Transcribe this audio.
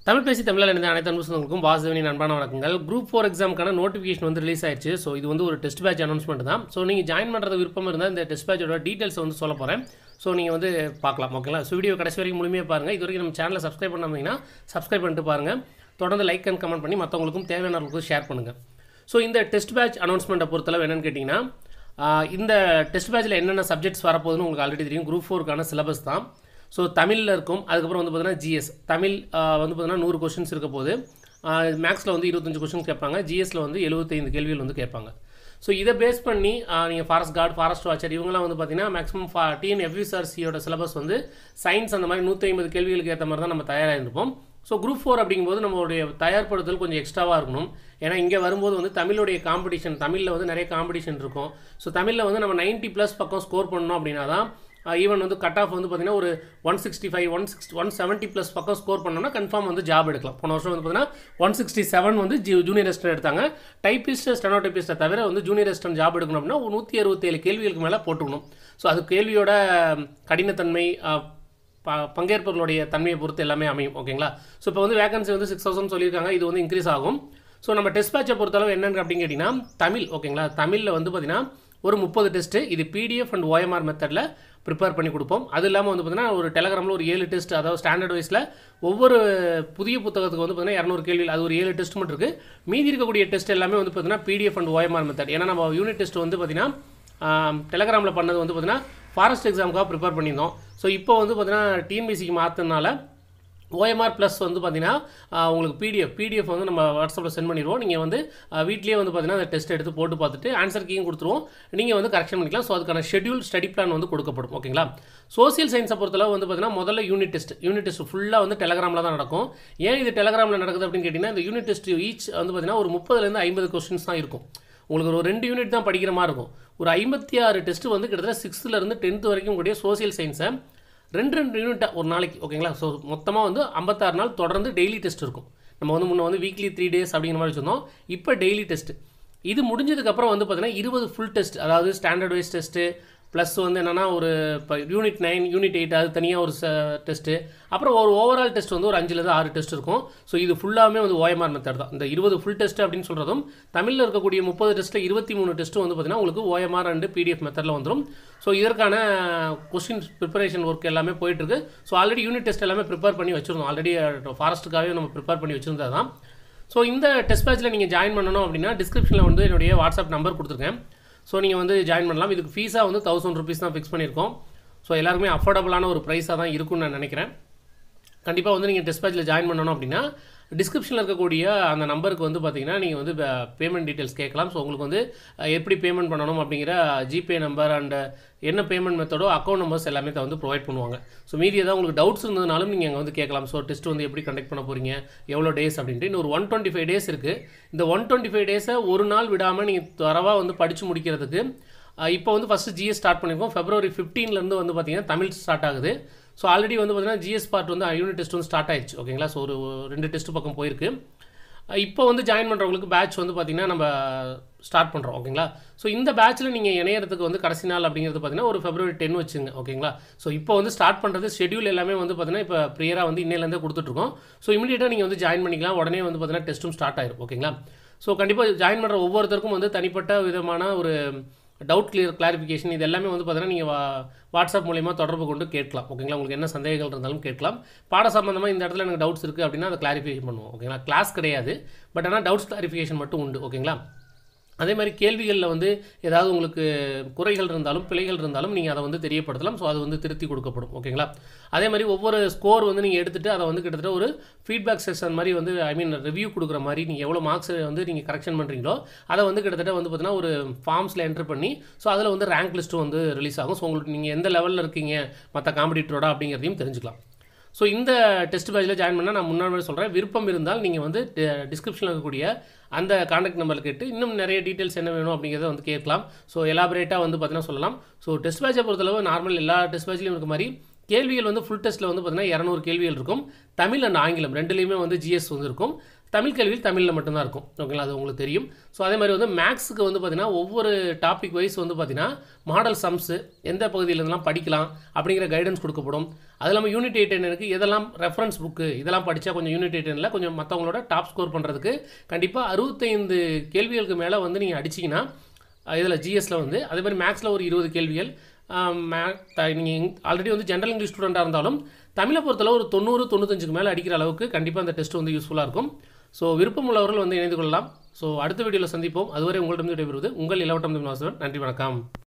தமிழ் பேசி தமிழில் இருந்த அனைத்து அன்பு சொந்தங்களுக்கும் வாசுதேவனின் அன்பான வணக்கங்கள் குரூப் ஃபோர் எக்ஸாமுக்கான நோட்டிஃபிகேஷன் வந்து ரிலீஸ் ஆயிடுச்சு ஸோ இது வந்து ஒரு டெஸ்ட் பேட்ச் அனௌன்ஸ்மெண்ட் தான் ஸோ நீங்கள் ஜாயின் பண்ணுறது விருப்பம் இருந்தால் இந்த டெஸ்ட் பேட்சோட டீட்டெயில்ஸ் வந்து சொல்ல போகிறேன் ஸோ நீங்கள் வந்து பார்க்கலாம் ஓகேங்களா ஸோ வீடியோ கடைசி வரைக்கும் முழுமையாக பாருங்கள் இது வரைக்கும் நம்ம சேனலை சப்ஸ்கிரைப் பண்ணாமீங்கன்னா சப்ஸ்கிரைப் பண்ணிட்டு பாருங்கள் தொடர்ந்து லைக் அண்ட் கமெண்ட் பண்ணி மற்றவங்களுக்கும் தேவையானவர்களுக்கும் ஷேர் பண்ணுங்கள் ஸோ இந்த டெஸ்ட் பேட்ச் அனௌன்ஸ்மெண்ட்டை பொறுத்தளவு என்னென்னு கேட்டிங்கன்னா ஆஹ் இந்த டெஸ்ட் பேட்சில் என்னென்ன சப்ஜெக்ட்ஸ் வரப்போகுதுன்னு உங்களுக்கு ஆல்ரெடி தெரியும் குரூப் ஃபோருக்கான சிலபஸ் தான் ஸோ தமிழில் இருக்கும் அதுக்கப்புறம் வந்து பார்த்தீங்கன்னா ஜிஎஸ் தமிழ் ஆஹ் வந்து பார்த்தீங்கன்னா நூறு கொஷின்ஸ் இருக்க போது மேக்ஸில் வந்து இருபத்தஞ்சு கொஷின்ஸ் கேட்பாங்க ஜிஎஸ்ல வந்து எழுபத்தைந்து கேள்விகள் வந்து கேட்பாங்க ஸோ இதை பேஸ் பண்ணி நீங்கள் ஃபாரஸ்ட் கார்டு ஃபாரஸ்ட் வாட்சர் இவங்கலாம் வந்து பார்த்தீங்கன்னா மேக்ஸிமம் ஃபா டிஎன்எஃப்யூஎஸ்ஆர்சியோட சிலபஸ் வந்து சயின்ஸ் அந்த மாதிரி நூற்றி ஐம்பது கேள்விகளுக்கு ஏற்ற மாதிரி தான் நம்ம தயாராக இருப்போம் ஸோ குரூப் ஃபோர் அப்படிங்கும்போது நம்மளுடைய தயார்படுத்தல் கொஞ்சம் எக்ஸ்ட்ராவாக இருக்கணும் ஏன்னா இங்கே வரும்போது வந்து தமிழுடைய காம்படிஷன் தமிழில் வந்து நிறைய காம்படிஷன் இருக்கும் ஸோ தமிழில் வந்து நம்ம 90 ப்ளஸ் பக்கம் ஸ்கோர் பண்ணோம் அப்படின்னா தான் ஈவன் வந்து கட் ஆஃப் வந்து பார்த்தீங்கன்னா ஒரு one sixty five one six one seventy plus பக்கம் ஸ்கோர் பண்ணோம்னா கன்ஃபார்ம் வந்து ஜாப் எடுக்கலாம் போன வருஷம் வந்து பார்த்தீங்கன்னா ஒன் சிக்ஸ்டி செவன் வந்து ஜூ ஜூனியர் ரெஸ்டன் எடுத்தாங்க டைப்பிஸ்ட் ஸ்டெனோ டைப்பிஸ்ட்டை தவிர வந்து ஜூனியர் ரெஸ்டன் ஜாப் எடுக்கணும் அப்படின்னா ஒரு நூற்றி அறுபத்தேழு கேள்விகளுக்கு மேலே போட்டுக்கணும் ஸோ அது கேள்வியோட கடினத்தன்மை அஹ், ப பங்கேற்பவர்களுடைய தன்மையை பொறுத்து எல்லாமே அமையும் ஓகேங்களா ஸோ இப்போ வந்து வேகன்சி வந்து சிக்ஸ் தௌசண்ட் சொல்லியிருக்காங்க இது வந்து இன்க்ரீஸ் ஆகும் ஸோ நம்ம டெஸ்ட் பேட்சை பொறுத்தளவு என்னென்னு அப்படின்னு கேட்டிங்கன்னா தமிழ் ஓகேங்களா தமிழில் வந்து பார்த்தீங்கன்னா ஒரு முப்பது டெஸ்ட்டு இது பிடிஎஃப் அண்ட் ஓஎம்ஆர் மெத்தடில் ப்ரிப்பேர் பண்ணி கொடுப்போம் அது இல்லாமல் வந்து பார்த்தீங்கன்னா ஒரு டெலகிராமில் ஒரு ஏழு டெஸ்ட் அதாவது ஸ்டாண்டர்ட் வைஸில் ஒவ்வொரு புதிய புத்தகத்துக்கு வந்து பார்த்தீங்கன்னா இரநூறு கேள்வி அது ஒரு ஏழு டெஸ்ட் மட்டும் இருக்குது மீதி இருக்கக்கூடிய டெஸ்ட் எல்லாமே வந்து பார்த்தீங்கன்னா பிடிஎஃப் அண்ட் ஓஎம்ஆர் மெத்தட் ஏன்னா நம்ம யூனிட் டெஸ்ட் வந்து பார்த்தீங்கன்னா டெலகிராமில் பண்ணது வந்து பார்த்தீங்கன்னா ஃபாரஸ்ட் எக்ஸாமுக்காக ப்ரிப்பேர் பண்ணியிருந்தோம் ஸோ இப்போ வந்து பார்த்தீங்கன்னா டிஎன்பிசிக்கு மாற்றினால ஓஎம்ஆர் ப்ளஸ் வந்து பார்த்தீங்கன்னா ஆஹ், உங்களுக்கு பிடிஎஃப் பிடிஎஃப் வந்து நம்ம வாட்ஸ்அப்பில் சென்ட் பண்ணிடுவோம் நீங்கள் வந்து ஆஹ், வீட்லயே வந்து பார்த்தீங்கன்னா அந்த டெஸ்ட் எடுத்து போட்டு பார்த்துட்டு ஆன்சர் கீயும் கொடுத்துருவோம் நீங்கள் வந்து கரெக்ஷன் பண்ணிக்கலாம் ஸோ அதுக்கான ஷெட்யூல் ஸ்டடி பிளான் வந்து கொடுக்கப்படும் ஓகேங்களா சோசியல் சயின்ஸை பொறுத்தளவு வந்து பார்த்தீங்கன்னா முதல்ல யூனிட் டெஸ்ட் யூனிட் டெஸ்ட் ஃபுல்லாக வந்து டெலகிராமில் தான் நடக்கும் ஏன் இது டெலகிராமில் நடக்குது அப்படின்னு கேட்டிங்கன்னா இந்த யூனிட் டெஸ்ட் ஈச் வந்து பார்த்தீங்கன்னா ஒரு முப்பதுலேருந்து ஐம்பது கொஸ்டின்ஸ் தான் இருக்கும் உங்களுக்கு ஒரு ரெண்டு யூனிட் தான் படிக்கிற மாதிரி இருக்கும் ஒரு ஐம்பத்தி ஆறு டெஸ்ட் வந்து கிட்டத்தட்ட சிக்ஸ்த்துலேருந்து டென்த்து வரைக்கும் கூடிய சோசியல் சயின்ஸை ரெண்டு ரெண்டு யூனிட்டாக ஒரு நாளைக்கு ஓகேங்களா ஸோ மொத்தமாக வந்து ஐம்பத்தாறு நாள் தொடர்ந்து டெய்லி டெஸ்ட் இருக்கும் நம்ம வந்து முன்ன வந்து வீக்லி த்ரீ டேஸ் அப்படிங்கிற மாதிரி வச்சுருந்தோம் இப்போ டெய்லி டெஸ்ட் இது முடிஞ்சதுக்கப்புறம் வந்து பார்த்தீங்கன்னா இருபது ஃபுல் டெஸ்ட் அதாவது ஸ்டாண்டர்ட் வைஸ் டெஸ்ட்டு ப்ளஸ் வந்து என்னென்னா ஒரு இப்போ யூனிட் நைன் யூனிட் எயிட் அது தனியாக ஒரு டெஸ்ட்டு அப்புறம் ஒரு ஓவரால் டெஸ்ட் வந்து ஒரு அஞ்சுலேருந்து ஆறு டெஸ்ட் இருக்கும் ஸோ இது ஃபுல்லாமே வந்து ஓஎம்ஆர் மெத்தட் தான் இந்த இருபது ஃபுல் டெஸ்ட் அப்படின்னு சொல்கிறதும் தமிழில் இருக்கக்கூடிய முப்பது டெஸ்ட்டில் இருபத்தி மூணு டெஸ்ட்டு வந்து பார்த்தீங்கன்னா உங்களுக்கு ஓஎம்ஆர் அண்டு பிடிஎஃப் மெத்தடில் வந்துடும் ஸோ இதற்கான கொஸ்டின் ப்ரிப்பரேஷன் ஒர்க் எல்லாமே போயிட்டுருக்கு ஸோ ஆல்ரெடி யூனிட் டெஸ்ட் எல்லாமே ப்ரிப்பேர் பண்ணி வச்சுருந்தோம் ஆல்ரெடி ஃபாரஸ்ட்டுக்காகவே நம்ம ப்ரிப்பேர் பண்ணி வச்சுருந்தது தான் ஸோ இந்த டெஸ்ட் பேட்சில் நீங்கள் ஜாயின் பண்ணணும் அப்படின்னா டிஸ்கிரிப்ஷனில் வந்து என்னுடைய வாட்ஸ்அப் நம்பர் கொடுத்துருக்கேன் ஸோ நீங்கள் வந்து ஜாயின் பண்ணலாம் இதுக்கு ஃபீஸாக வந்து தௌசண்ட் ருபீஸ் தான் ஃபிக்ஸ் பண்ணியிருக்கோம் ஸோ எல்லாருக்குமே அஃபோர்டபுளான ஒரு ப்ரைஸாக தான் இருக்கும்னு நான் நினைக்கிறேன் கண்டிப்பாக வந்து நீங்கள் டெஸ்ட் பேட்சில் ஜாயின் பண்ணணும் அப்படின்னா டிஸ்கிரிப்ஷனில் இருக்கக்கூடிய அந்த நம்பருக்கு வந்து பார்த்தீங்கன்னா நீங்கள் வந்து பேமெண்ட் டீட்டெயில்ஸ் கேட்கலாம் ஸோ உங்களுக்கு வந்து அஹ், எப்படி பேமெண்ட் பண்ணணும் அப்படிங்கிற ஜிபே நம்பர் அண்ட் என்ன பேமெண்ட் மெத்தடோ அக்கௌண்ட் நம்பர்ஸ் எல்லாமே தான் வந்து ப்ரொவைட் பண்ணுவாங்க ஸோ மீதி ஏதாவது உங்களுக்கு டவுட்ஸ் இருந்ததுனாலும் நீங்கள் அங்கே வந்து கேட்கலாம் ஸோ டெஸ்ட் வந்து எப்படி கண்டக்ட் பண்ண போகிறீங்க எவ்வளோ டேஸ் அப்படின்ட்டு இன்னும் ஒரு ஒன் டுவெண்ட்டி ஃபைவ் டேஸ் இருக்குது இந்த ஒன் டுவெண்ட்டி ஃபைவ் டேஸை ஒரு நாள் விடாமல் நீங்கள் தரவாக வந்து படித்து முடிக்கிறதுக்கு அஹ், இப்போ வந்து ஃபஸ்ட்டு ஜிஎஸ் ஸ்டார்ட் பண்ணியிருக்கோம் ஃபெப்ரவரி 15 ல இருந்து வந்து பார்த்தீங்கன்னா தமிழ் ஸ்டார்ட் ஆகுது ஸோ ஆல்ரெடி வந்து பார்த்தீங்கன்னா ஜிஎஸ் பார்ட் வந்து யூனிட் டெஸ்ட் வந்து ஸ்டார்ட் ஆயிடுச்சு ஓகேங்களா ஸோ ஒரு ரெண்டு டெஸ்ட் பக்கம் போயிருக்கு அஹ் இப்போ வந்து ஜாயின் பண்ணுறவங்களுக்கு பேட்ச் வந்து பார்த்திங்கன்னா நம்ம ஸ்டார்ட் பண்ணுறோம் ஓகேங்களா ஸோ இந்த பேட்ச்சில் நீங்கள் இணையறதுக்கு வந்து கடைசி நாள் அப்படிங்கிறது பார்த்தீங்கன்னா ஒரு ஃபெப்ரவரி டென் வச்சுங்க ஓகேங்களா ஸோ இப்போ வந்து ஸ்டார்ட் பண்ணுறது ஷெட்யூல் எல்லாமே வந்து பார்த்தீங்கன்னா இப்போ ப்ரியராக வந்து இன்னையிலேருந்தே கொடுத்துட்ருக்கோம் ஸோ இமீடியட்டாக நீங்கள் வந்து ஜாயின் பண்ணிக்கலாம் உடனே வந்து பார்த்தீங்கன்னா டெஸ்ட்டும் ஸ்டார்ட் ஆயிரும் ஓகேங்களா ஸோ கண்டிப்பாக ஜாயின் பண்ணுற ஒவ்வொருத்தருக்கும் வந்து தனிப்பட்ட விதமான ஒரு டவுட் கிளியர் கிளாரிஃபிகேஷன் இது எல்லாமே வந்து பார்த்தீங்கன்னா நீங்கள் வா வாட்ஸ்அப் மூலியமா தொடர்பு கொண்டு கேட்கலாம் ஓகேங்களா உங்களுக்கு என்ன சந்தேகங்கள் இருந்தாலும் கேட்கலாம் பாட சம்பந்தமாக இந்த இடத்துல எனக்கு டவுட்ஸ் இருக்குது அப்படின்னா அதை கிளாரிஃபிகேஷன் பண்ணுவோம் ஓகேங்களா கிளாஸ் கிடையாது பட் ஆனால் டவுட்ஸ் கிளாரிஃபிகேஷன் மட்டும் உண்டு ஓகேங்களா அதே மாதிரி கேள்விகளில் வந்து ஏதாவது உங்களுக்கு குறைகள் இருந்தாலும் பிழைகள் இருந்தாலும் நீங்கள் அதை வந்து தெரியப்படுத்தலாம் ஸோ அது வந்து திருத்தி கொடுக்கப்படும் ஓகேங்களா அதே மாதிரி ஒவ்வொரு ஸ்கோர் வந்து நீங்கள் எடுத்துகிட்டு அதை வந்து கிட்டத்தட்ட ஒரு ஃபீட்பேக் செஷன் மாதிரி வந்து ஐ மீன் ரிவ்யூ கொடுக்குற மாதிரி நீங்கள் எவ்வளோ மார்க்ஸ் வந்து நீங்கள் கரெக்ஷன் பண்ணுறீங்களோ அதை வந்து கிட்டத்தட்ட வந்து பார்த்தீங்கன்னா ஒரு ஃபார்ம்ஸில் என்ட்ரு பண்ணி ஸோ அதில் வந்து ரேங்க் லிஸ்ட்டும் வந்து ரிலீஸ் ஆகும் ஸோ உங்களுக்கு நீங்கள் எந்த லெவலில் இருக்கீங்க மற்ற காம்படிட்டரோட அப்படிங்கிறதையும் தெரிஞ்சுக்கலாம் ஸோ இந்த டெஸ்ட் பேட்சில் ஜாயின் பண்ணால் நான் முன்னாடி சொல்கிறேன் விருப்பம் இருந்தால் நீங்கள் வந்து டிஸ்கிரிப்ஷனில் இருக்கக்கூடிய அந்த காண்டாக்ட் நம்பரில் கேட்டு இன்னும் நிறைய டீட்டெயில்ஸ் என்ன வேணும் அப்படிங்கிறத வந்து கேட்கலாம் ஸோ எலாபரேட்டாக வந்து பார்த்தீங்கன்னா சொல்லலாம் ஸோ டெஸ்ட் பேட்சை பொறுத்தளவு நார்மல் எல்லா டெஸ்ட் பேட்ச்லையும் இருக்க மாதிரி கேள்விகள் வந்து ஃபுல் டெஸ்ட்டில் வந்து பார்த்தீங்கன்னா இரநூறு கேள்விகள் இருக்கும் தமிழ் அண்ட் ஆங்கிலம் ரெண்டுலேயுமே வந்து ஜிஎஸ் வந்து இருக்கும் தமிழ் கேள்வியில் தமிழில் மட்டும்தான் இருக்கும் ஓகேங்களா அது உங்களுக்கு தெரியும் ஸோ அதே மாதிரி வந்து மேக்ஸுக்கு வந்து பார்த்தீங்கன்னா ஒவ்வொரு டாபிக் வைஸ் வந்து பார்த்தீங்கன்னா மாடல் சம்ஸு எந்த பகுதியில இருந்தெல்லாம் படிக்கலாம் அப்படிங்கிற கைடன்ஸ் கொடுக்கப்படும் அது இல்லாமல் யூனிட் எயிட் எனக்கு எதெல்லாம் ரெஃபரன்ஸ் புக்கு இதெல்லாம் படித்தா கொஞ்சம் யூனிட் எயிட்டனில் கொஞ்சம் மற்றவங்களோட டாப் ஸ்கோர் பண்ணுறதுக்கு கண்டிப்பாக அறுபத்தைந்து கேள்விகளுக்கு மேலே வந்து நீங்கள் அடிச்சிங்கன்னா இதில் ஜிஎஸ்ல வந்து அதே மாதிரி மேக்ஸில் ஒரு இருபது கேள்விகள் நீங்கள் ஆல்ரெடி வந்து ஜென்ரல் இங்கிலீஷ் ஸ்டூடெண்ட்டாக இருந்தாலும் தமிழை பொறுத்தளவு ஒரு தொண்ணூறு தொண்ணூத்தஞ்சுக்கு மேலே அடிக்கிற அளவுக்கு கண்டிப்பாக அந்த டெஸ்ட் வந்து யூஸ்ஃபுல்லாக இருக்கும் ஸோ விருப்பம் உள்ளவர்கள் வந்து இணைந்து கொள்ளலாம் ஸோ அடுத்த வீடியோவில் சந்திப்போம் அதுவரை உங்களிடம் விடைபெறுவது உங்கள் இளவட்டம் வாசவன் நன்றி வணக்கம்